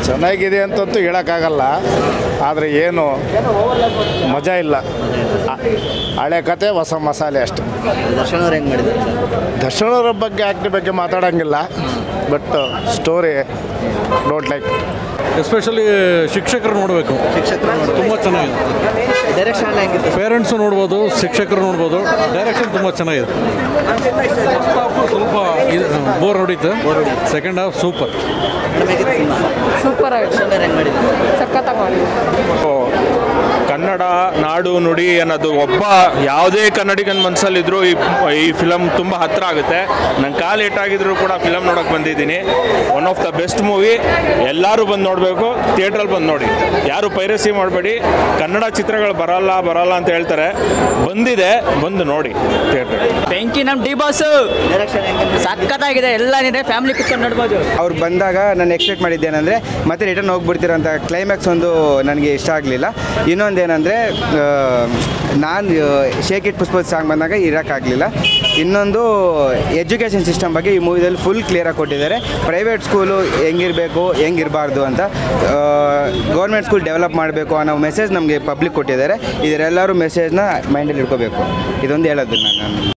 ಚೆನ್ನಾಗಿದೆ ಅಂತಂತೂ ಹೇಳೋಕ್ಕಾಗಲ್ಲ ಆದರೆ ಏನು ಮಜಾ ಇಲ್ಲ ಆ- ಹಳೆ ಕತೆ ಹೊಸ ಮಸಾಲೆ ಅಷ್ಟೆ ದರ್ಶನ್ ಅವ್ರು ಹೆಂಗೆ ಮಾಡಿದ್ದಾರೆ ಸರ್ ದರ್ಶನ್ ಅವ್ರ ಬಗ್ಗೆ ಆ್ಯಕ್ಟಿವ್ ಬಗ್ಗೆ ಮಾತಾಡೋಂಗಿಲ್ಲ but story don't like especially ಶಿಕ್ಷಕರು ನೋಡಬೇಕು ಶಿಕ್ಷಕರು ನೋಡ್ಬೋದು ತುಂಬ ಚೆನ್ನಾಗಿದೆ ಡೈರೆಕ್ಷನ್ ಎಲ್ಲ ಹೆಂಗಿತ್ತು ಸರ್ ಪೇರೆಂಟ್ಸು ನೋಡ್ಬೋದು ಶಿಕ್ಷಕರು ನೋಡ್ಬೋದು ಡೈರೆಕ್ಷನ್ ತುಂಬ ಚೆನ್ನಾಗಿದೆ ಫಸ್ಟ್ ಹಾಫು ಸ್ವಲ್ಪ ಬೋರ್ ಹೊಡಿತು ಸೆಕೆಂಡ್ ಹಾಫ್ ಸೂಪರ್ ಮೇಡಮ್ ಹೇಗಿತ್ತು ಸಿನಿಮಾ ಸೂಪರ್ ಆಗಿದೆ ದರ್ಶನ್ ಅವ್ರು ಹೆಂಗೆ ಮಾಡಿದ್ದಾರೆ ಸಖತ್ತಾಗಿ ಮಾಡಿದ್ರು ಕನ್ನಡ ನಾಡು ನುಡಿ ಅನ್ನೋದು ಒಬ್ಬ ಯಾವುದೇ ಕನ್ನಡಿಗನ ಮನಸ್ಸಲ್ಲಿದ್ದರೂ ಈ ಈ ಫಿಲಮ್ ತುಂಬ ಹತ್ತಿರ ಆಗುತ್ತೆ ನಂಗೆ ಕಾಲು ಏಟಾಗಿದ್ರು ಕೂಡ ಫಿಲಮ್ ನೋಡೋಕೆ ಬಂದಿದ್ದೀನಿ one of the best movie ಎಲ್ಲರೂ ಬಂದು ನೋಡಬೇಕು ಥಿಯೇಟ್ರಲ್ಲಿ ಬಂದು ನೋಡಿ ಯಾರು ಪೈರಸಿ ಮಾಡಬೇಡಿ ಕನ್ನಡ ಚಿತ್ರಗಳು ಬರಲ್ಲ ಬರಲ್ಲ ಅಂತ ಹೇಳ್ತಾರೆ ಬಂದಿದೆ ಬಂದು ನೋಡಿ ಥಿಯೇಟ್ರ್ ಬೆಂಕಿ ನಮ್ಮ ಡಿ ಬಾಸ್ ಡೈರೆಕ್ಷನ್ ಹೆಂಗೆ ಸಖತ್ತಾಗಿದೆ ಎಲ್ಲ ಏನಿದೆ ಫ್ಯಾಮಿಲಿ ಕುತ್ಕೊಂಡು ನೋಡ್ಬೋದು ಅವ್ರು ಬಂದಾಗ ನಾನು ಎಕ್ಸ್ಪೆಕ್ಟ್ ಮಾಡಿದ್ದೇನೆಂದರೆ ಮತ್ತೆ ರಿಟರ್ನ್ ಹೋಗ್ಬಿಡ್ತೀರಂತ ಕ್ಲೈಮ್ಯಾಕ್ಸ್ ಒಂದು ನನಗೆ ಇಷ್ಟ ಆಗಲಿಲ್ಲ ಇನ್ನೊಂದೇನೆಂದರೆ ನಾನು ಶೇಕ್ ಇಟ್ ಪುಷ್ಪ ಸಾಂಗ್ ಬಂದಾಗ ಇರೋಕ್ಕಾಗಲಿಲ್ಲ ಇನ್ನೊಂದು ಎಜುಕೇಷನ್ ಸಿಸ್ಟಮ್ ಬಗ್ಗೆ ಈ ಮೂವಿದಲ್ಲಿ ಫುಲ್ ಕ್ಲಿಯರಾಗಿ ಕೊಟ್ಟಿದ್ದಾರೆ ಪ್ರೈವೇಟ್ ಸ್ಕೂಲು ಹೆಂಗಿರಬೇಕು ಹೆಂಗಿರಬಾರ್ದು ಅಂತ ಗೌರ್ಮೆಂಟ್ ಸ್ಕೂಲ್ ಡೆವಲಪ್ ಮಾಡಬೇಕು ಅನ್ನೋ ಮೆಸೇಜ್ ನಮಗೆ ಪಬ್ಲಿಕ್ ಕೊಟ್ಟಿದ್ದಾರೆ ಇದರೆಲ್ಲರೂ ಮೆಸೇಜ್ನ ಮೈಂಡಲ್ಲಿ ಇಟ್ಕೋಬೇಕು ಇದೊಂದು ಹೇಳೋದು ನಾನು